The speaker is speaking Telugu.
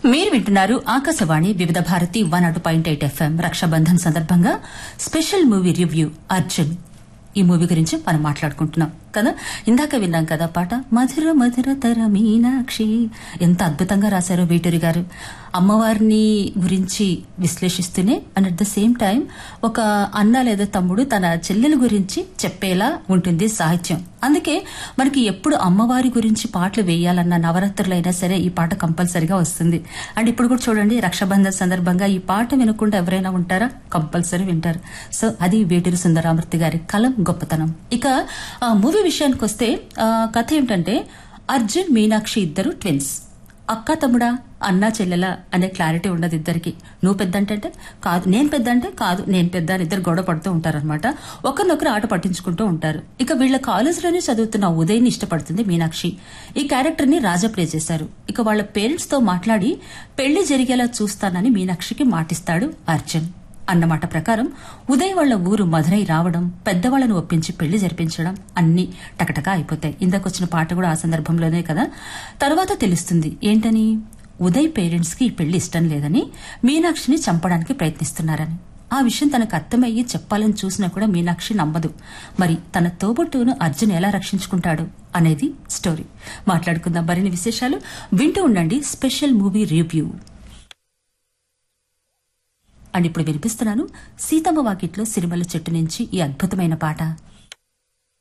మీరు వింటున్నారు Akashvani Vividh Bharati one two point eight FM Rakshabandhan సందర్భంగా స్పెషల్ మూవీ రివ్యూ అర్జున్ ఈ మూవీ గురించి మనం మాట్లాడుకుంటున్నాం కదా ఇందాక విన్నాం కదా పాట మధుర మధుర తర మీనాక్షి ఎంత అద్భుతంగా రాశారో వేటూరి గారు అమ్మవారిని గురించి విశ్లేషిస్తూనే and at the same time ఒక అన్న లేదా తమ్ముడు తన చెల్లెల గురించి చెప్పేలా ఉంటుంది సాహిత్యం అందుకే మనకి ఎప్పుడు అమ్మవారి గురించి పాటలు వేయాలన్న నవరాత్రులైనా సరే ఈ పాట కంపల్సరీగా వస్తుంది అండ్ ఇప్పుడు కూడా చూడండి రక్షాబంధన్ సందర్భంగా ఈ పాట వినకుండా ఎవరైనా ఉంటారా కంపల్సరీ వింటారు సో అది వేటూరి సుందరామూర్తి గారి కలం గొప్పతనం ఇక ఆ మూవీ విషయానికి వస్తే ఆ, కథ ఏమిటంటే అర్జున్ మీనాక్షి ఇద్దరు ట్విన్స్ అక్క తమ్ముడా అన్నా చెల్లెలా అనే క్లారిటీ ఉండదు ఇద్దరికి నువ్వు పెద్ద అంటే కాదు నేను పెద్ద అంటే కాదు నేను పెద్ద అని ఇద్దరు గొడవ పడుతూ ఉంటారనమాట ఒకరినొకరు ఆట పట్టించుకుంటూ ఉంటారు ఇక వీళ్ళ కాలేజీలోనే చదువుతున్న ఉదయ్ని ఇష్టపడుతుంది మీనాక్షి ఈ క్యారెక్టర్ ని రాజా ప్లే చేశారు ఇక వాళ్ళ పేరెంట్స్ తో మాట్లాడి పెళ్లి జరిగేలా చూస్తానని మీనాక్షికి మాటిస్తాడు అర్జున్ అన్నమాట ప్రకారం ఉదయ్ వాళ్ళ ఊరు మధురై రావడం పెద్దవాళ్లను ఒప్పించి పెళ్లి జరిపించడం అన్ని టకటకా అయిపోతాయి ఇందాకొచ్చిన పాట కూడా ఆ సందర్భంలోనే కదా తర్వాత తెలుస్తుంది ఏంటని ఉదయ్ పేరెంట్స్ కి ఈ పెళ్లి ఇష్టం లేదని మీనాక్షిని చంపడానికి ప్రయత్నిస్తున్నారని ఆ విషయం తనకు అర్థమయ్యి చెప్పాలని చూసినా కూడా మీనాక్షి నమ్మదు మరి తన తోబుట్టును అర్జున్ ఎలా రక్షించుకుంటాడు అనేది స్టోరీ మాట్లాడుకుందాం మరిన్ని విశేషాలు వింటూ ఉండండి స్పెషల్ మూవీ రివ్యూ అండ్ ఇప్పుడు వినిపిస్తున్నాను సీతమ్మ వాకిట్లో సిరిమల్ల చెట్టు నుంచి ఈ అద్భుతమైన పాట